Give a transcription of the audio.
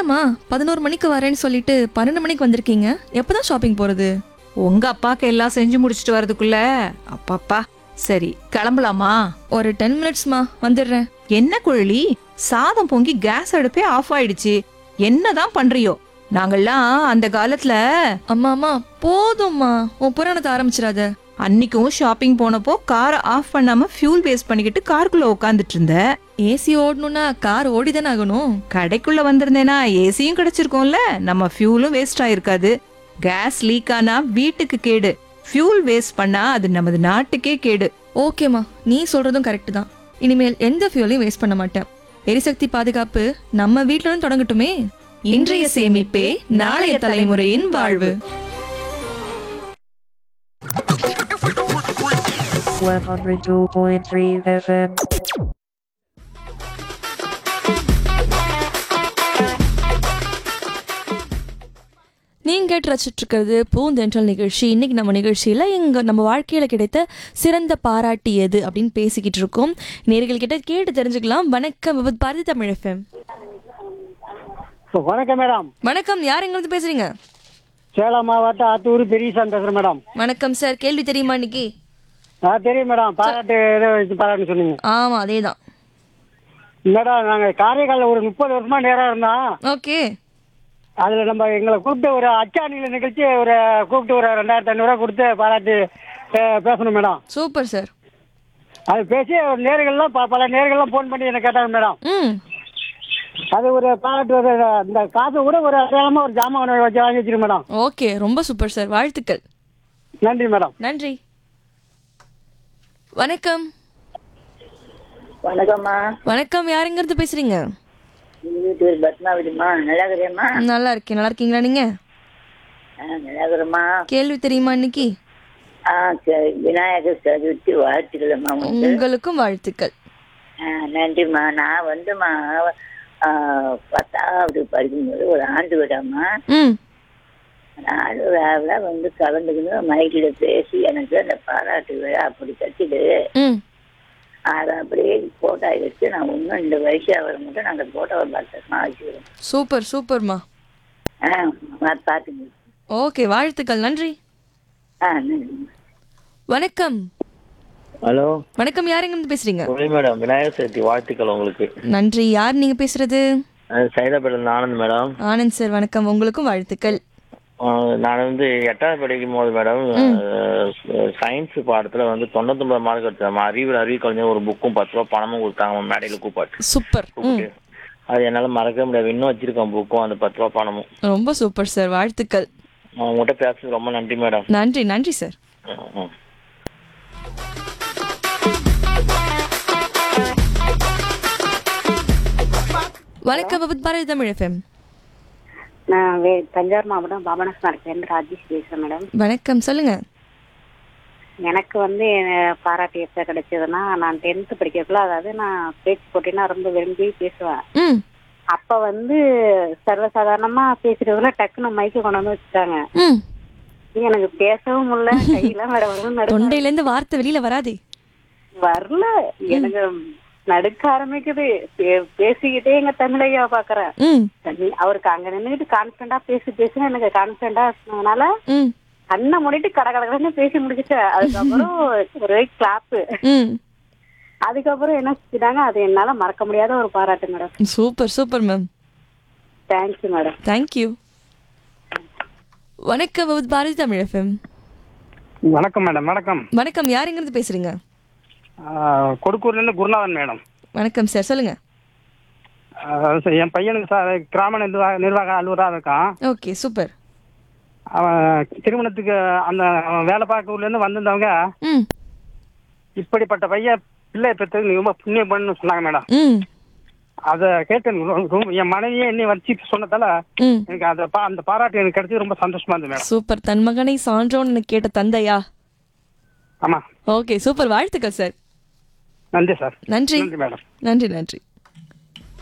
என்னம்மா பதினோரு மணிக்கு வரேன்னு சொல்லிட்டு பன்னெண்டு மணிக்கு வந்திருக்கீங்க எப்பதான் ஷாப்பிங் போறது உங்க அப்பாக்கு எல்லாம் செஞ்சு முடிச்சிட்டு வரதுக்குள்ள அப்பாப்பா சரி கிளம்பலாமா ஒரு டென் மினிட்ஸ்மா வந்துடுறேன் என்ன குழலி சாதம் பொங்கி கேஸ் அடுப்பே ஆஃப் ஆயிடுச்சு என்னதான் பண்றியோ நாங்கெல்லாம் அந்த காலத்துல அம்மா அம்மா போதும்மா உன் புராணத்தை ஆரம்பிச்சிடாத அன்னைக்கும் ஷாப்பிங் போனப்போ காரை ஆஃப் பண்ணாம ஃபியூல் வேஸ்ட் பண்ணிக்கிட்டு காருக்குள்ள உட்காந்துட்டு இருந்த ஏசி ஓடணும்னா கார் ஓடிதானே ஆகணும் கடைக்குள்ள வந்திருந்தேனா ஏசியும் கிடைச்சிருக்கும்ல நம்ம ஃபியூலும் வேஸ்ட் ஆயிருக்காது கேஸ் லீக் ஆனா வீட்டுக்கு கேடு ஃபியூல் வேஸ்ட் பண்ணா அது நமது நாட்டுக்கே கேடு ஓகேம்மா நீ சொல்றதும் கரெக்ட் தான் இனிமேல் எந்த ஃபியூலையும் வேஸ்ட் பண்ண மாட்டேன் எரிசக்தி பாதுகாப்பு நம்ம வீட்ல இருந்து தொடங்கட்டுமே இன்றைய சேமிப்பே நாளைய தலைமுறையின் வாழ்வு 102.3 FM. நீங்க கேட்டு ரசிச்சுட்டு இருக்கிறது பூந்தென்றல் நிகழ்ச்சி இன்னைக்கு நம்ம நிகழ்ச்சியில எங்க நம்ம வாழ்க்கையில கிடைத்த சிறந்த பாராட்டு எது அப்படின்னு பேசிக்கிட்டு இருக்கோம் நேர்கள் கிட்ட கேட்டு தெரிஞ்சுக்கலாம் வணக்கம் விபத் பாரதி தமிழ் எஃப்எம் வணக்கம் மேடம் வணக்கம் யார் எங்க இருந்து பேசுறீங்க சேலம் மாவட்டம் ஆத்தூர் பெரியசாமி பேசுறேன் மேடம் வணக்கம் சார் கேள்வி தெரியுமா இன்னைக்கு ஆ தெரியும் மேடம் பாராட்டு ஏதோ வச்சு பாராட்டு சொன்னீங்க ஆமா அதேதான் மேடம் நாங்கள் காரைக்காலில் ஒரு முப்பது வருஷமா நேரம் இருந்தோம் ஓகே அதில் நம்ம எங்களை கூப்பிட்டு ஒரு அச்சாணியில் நிகழ்ச்சி ஒரு கூப்பிட்டு ஒரு ரெண்டாயிரத்தி ஐநூறுரூவா கொடுத்து பாராட்டு அஹ், பேசணும் மேடம் சூப்பர் சார் அது பேசி ஒரு நேர்கள்லாம் ப- பல நேர்கள்லாம் ஃபோன் பண்ணி என்ன கேட்டாங்க மேடம் ம் அது ஒரு பாராட்டு ஒரு இந்த காசை கூட ஒரு அடையாளமாக ஒரு ஜாமான் வச்சு வாங்கி வச்சிருக்கேன் மேடம் ஓகே ரொம்ப சூப்பர் சார் வாழ்த்துக்கள் நன்றி மேடம் நன்றி வணக்கம் வணக்கம்மா வணக்கம் யாருங்கிறது பேசுறீங்க எங்க வீட்டு பேர் பத்மாவதிம்மா நல்லா இருக்கிறேம்மா நல்லா இருக்கேன் நல்லா இருக்கீங்களா நீங்க ஆ நல்லா இருக்கிறேம்மா கேள்வி தெரியுமா இன்னைக்கு ஆ சரி விநாயகர் சதுர்த்தி வாழ்த்துக்கள்மா உங்களுக்கு உங்களுக்கும் வாழ்த்துக்கள் ஆ நன்றிம்மா நான் வந்தும்மா ஆ, பத்தாவது படிக்கும்போது ஒரு ஆண்டு விடாம்மா ம் ஆண்டு விழாவில் வந்து கலந்துக்கணும் மைக்கில் பேசி எனக்கு அந்த பாராட்டு விழா அப்படி கட்டிடு ம் அதை அப்படியே ஃபோட்டோ எடுத்து நான் இன்னும் இந்த வயசாக வர மட்டும் நாங்கள் ஃபோட்டோவை பத்திரமா வச்சுக்கிறோம் சூப்பர் சூப்பர்மா ஆ பார்த்துங்க ஓகே வாழ்த்துக்கள் நன்றி ஆ நன்றிம்மா வணக்கம் ஹலோ வணக்கம் யாருங்க பேசுறீங்க ஒளி மேடம் விநாயகர் சதுர்த்தி வாழ்த்துக்கள் உங்களுக்கு நன்றி யார் நீங்க பேசுறது சைதாபேட்டில் ஆனந்த் மேடம் ஆனந்த் சார் வணக்கம் உங்களுக்கும் வாழ்த்துக்கள் அஹ் நான் வந்து எட்டாவது படிக்கும் போது மேடம் சயின்ஸ் பாடத்துல வந்து தொண்ணூத்தொன்பது மார்க் எடுத்தேன் அறிவியல் அறிவு கலைஞர் ஒரு புக்கும் பத்து ரூபா பணமும் கொடுத்தாங்க மேடையில கூப்பாட்டு சூப்பர் ம் கூப்பிட்டு அது என்னால மறக்க முடியாது இன்னும் வச்சிருக்கேன் புக்கும் அந்த பத்து ரூபா பணமும் ரொம்ப சூப்பர் சார் வாழ்த்துக்கள் உங்கள்கிட்ட பேசுறது ரொம்ப நன்றி மேடம் நன்றி நன்றி சார் ம், ம். வணக்கம் விபத் பாரதி தமிழ் எஃப்எம் நான் வே தஞ்சாவூர் மாவட்டம் பாபநாஸ் மார்க்கெட் ராஜேஷ் பேசுறேன் மேடம் வணக்கம் சொல்லுங்க எனக்கு வந்து அஹ், பாராட்டு எப்போ கிடைச்சதுன்னா நான் டென்த்து படிக்கிறதுல அதாவது நான் பேச்சு போட்டினா ரொம்ப விரும்பி பேசுவேன் ம் அப்ப வந்து சர்வசாதாரணமா பேசுறதுல டக்குன்னு மைக்க கொண்டு வந்து வச்சுட்டாங்க ம் எனக்கு பேசவும் முடியல கையெல்லாம் வேற வரும் நடுக்க தொண்டையில இருந்து வார்த்தை வெளியில வராதே வரல எனக்கு நடுக்க ஆரம்பிக்குது பே- பேசிக்கிட்டே எங்க தமிழையா பாக்குறேன் ம் அவருக்கு அங்க நின்னுட்டு கான்பிடண்டா பேசி பேசுன்னு எனக்கு கான்பிடண்டா இருந்ததுனால ம் கண்ணை மூடிட்டு கட கடன்னு பேசி முடிச்சுட்டேன் அதுக்கப்புறம் ஒரே கிளாப்பு ம் அதுக்கப்புறம் என்ன செஞ்சுட்டாங்க அது என்னால மறக்க முடியாத ஒரு பாராட்டு madam super super ma'am thank you madam thank you வணக்கம் விபத் பாரதி தமிழ் எஃப்எம் வணக்கம் மேடம் வணக்கம் வணக்கம் யாருங்கிறது பேசுறீங்க கொடுக்கூர்லேருந்து குருநாதன் மேடம் வணக்கம் சார் சொல்லுங்க அஹ் சரி, என் பையனுக்கு சார் கிராம நிர்வாக நிர்வாக அலுவலராக இருக்கான் ஓகே சூப்பர் அவன் திருமணத்துக்கு அந்த அவன் வேலை பார்க்க ஊர்லேருந்து வந்திருந்தவங்க ம் இப்படிப்பட்ட பையன் பிள்ளை பெற்றது நீ ரொம்ப புண்ணியம் பண்ணு சொன்னாங்க மேடம் ம் அதை கேட்டு எனக்கு ரொம்ப- ரொம்ப- என் மனைவியே என்னை வச்சு சொன்னதால ம் எனக்கு அந்த பா- அந்த பாராட்டு எனக்கு கிடைச்சது ரொம்ப சந்தோஷமா இருந்தது மேடம் சூப்பர் தன் மகனை சான்றோன்னு கேட்ட தந்தையா ஆமா ஓகே சூப்பர் வாழ்த்துக்கள் சார் நன்றி சார் நன்றி நன்றி மேடம் நன்றி நன்றி